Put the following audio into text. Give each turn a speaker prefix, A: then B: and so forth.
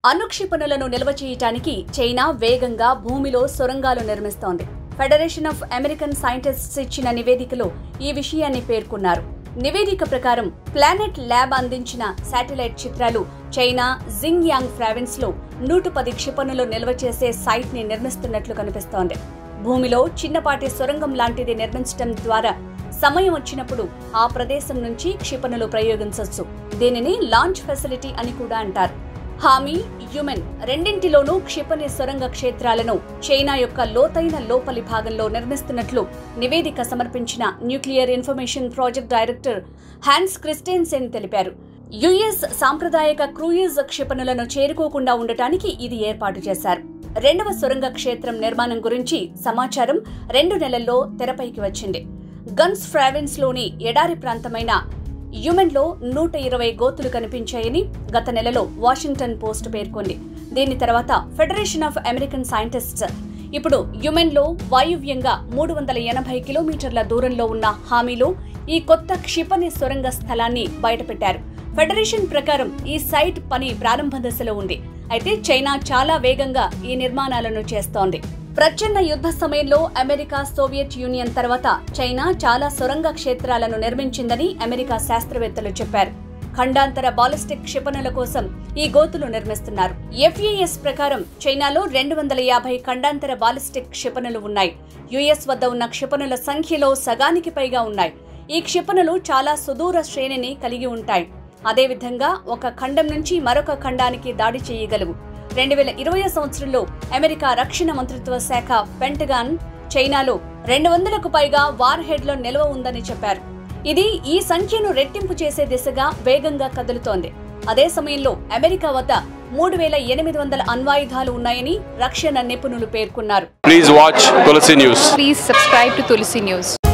A: అనుక్షిపణులను నిల్వ చేయటానికి చైనా వేగంగా భూమిలో సొరంగాలు నిర్మిస్తోంది ఫెడరేషన్ ఆఫ్ అమెరికన్ సైంటిస్ట్స్ ఇచ్చిన నివేదికలో ఈ విషయాన్ని పేర్కొన్నారు నివేదిక ప్రకారం ప్లానెట్ ల్యాబ్ అందించిన శాటిలైట్ చిత్రాలు చైనా జింగ్ యాంగ్ ప్రావిన్స్ లో నూట పది క్షిపణులు నిల్వ చేసే సైట్ ని నిర్మిస్తున్నట్లు కనిపిస్తోంది భూమిలో చిన్నపాటి సొరంగం లాంటిది నిర్మించడం ద్వారా సమయం వచ్చినప్పుడు ఆ ప్రదేశం నుంచి క్షిపణులు ప్రయోగించవచ్చు దీనిని లాంచ్ ఫెసిలిటీ అని కూడా అంటారు హామీ యుమెన్ రెండింటిలోనూ క్షిపణి సొరంగ క్షేత్రాలను చైనా యొక్క లోతైన లోపలి భాగంలో నిర్మిస్తున్నట్లు నివేదిక సమర్పించిన nuclear information project director Hans Kristensen తెలిపారు యుఎస్ సాంప్రదాయక క్రూయిజ్ క్షిపణులను చేరుకోకుండా ఉండటానికి ఇది ఏర్పాటు చేశారు రెండవ సొరంగ క్షేత్రం నిర్మాణం గురించి సమాచారం రెండు నెలల్లో తెరపైకి వచ్చింది గన్స్ ఫ్రావిన్స్ లోని ఎడారి ప్రాంతమైన యుమెన్లో నూట ఇరవై గోతులు కనిపించాయని గత నెలలో వాషింగ్టన్ పోస్ట్ పేర్కొంది దీని తర్వాత ఫెడరేషన్ ఆఫ్ అమెరికన్ సైంటిస్ట్స్ ఇప్పుడు యుమెన్లో వాయువ్యంగా మూడు వందల ఎనభై కిలోమీటర్ల దూరంలో ఉన్న హామీలో ఈ కొత్త క్షిపణి సొరంగ స్థలాన్ని బయటపెట్టారు ఫెడరేషన్ ప్రకారం ఈ సైట్ పని ప్రారంభ దశలో ఉంది అయితే చైనా చాలా వేగంగా ఈ నిర్మాణాలను చేస్తోంది ప్రచ్ఛన్న యుద్ధ సమయంలో అమెరికా సోవియట్ యూనియన్ తర్వాత చైనా చాలా సొరంగ క్షేత్రాలను నిర్మించిందని అమెరికా శాస్త్రవేత్తలు చెప్పారు ఖండాంతర బాలిస్టిక్ క్షిపణుల కోసం ఈ గోతులు నిర్మిస్తున్నారు ఎఫ్ఏఎస్ ప్రకారం చైనాలో రెండు వందల యాభై ఖండాంతర బాలిస్టిక్ క్షిపణులు ఉన్నాయి యుఎస్ వద్ద ఉన్న క్షిపణుల సంఖ్యలో సగానికి పైగా ఉన్నాయి ఈ క్షిపణులు చాలా సుదూర శ్రేణిని కలిగి ఉంటాయి అదేవిధంగా ఒక ఖండం నుంచి మరొక ఖండానికి దాడి చేయగలవు రెండు వేల ఇరవై సంవత్సరంలో అమెరికా రక్షణ మంత్రిత్వ శాఖ పెంటగాన్ చైనాలో రెండు వందలకు పైగా వార్ హెడ్లో నిల్వ ఉందని చెప్పారు ఇది ఈ సంఖ్యను రెట్టింపు చేసే దిశగా వేగంగా కదులుతోంది అదే సమయంలో అమెరికా వద్ద మూడు వేల ఎనిమిది వందల అణ్వాయుధాలు ఉన్నాయని రక్షణ నిపుణులు పేర్కొన్నారు
B: Please watch Tulsi News.
C: Please subscribe to Tulsi News.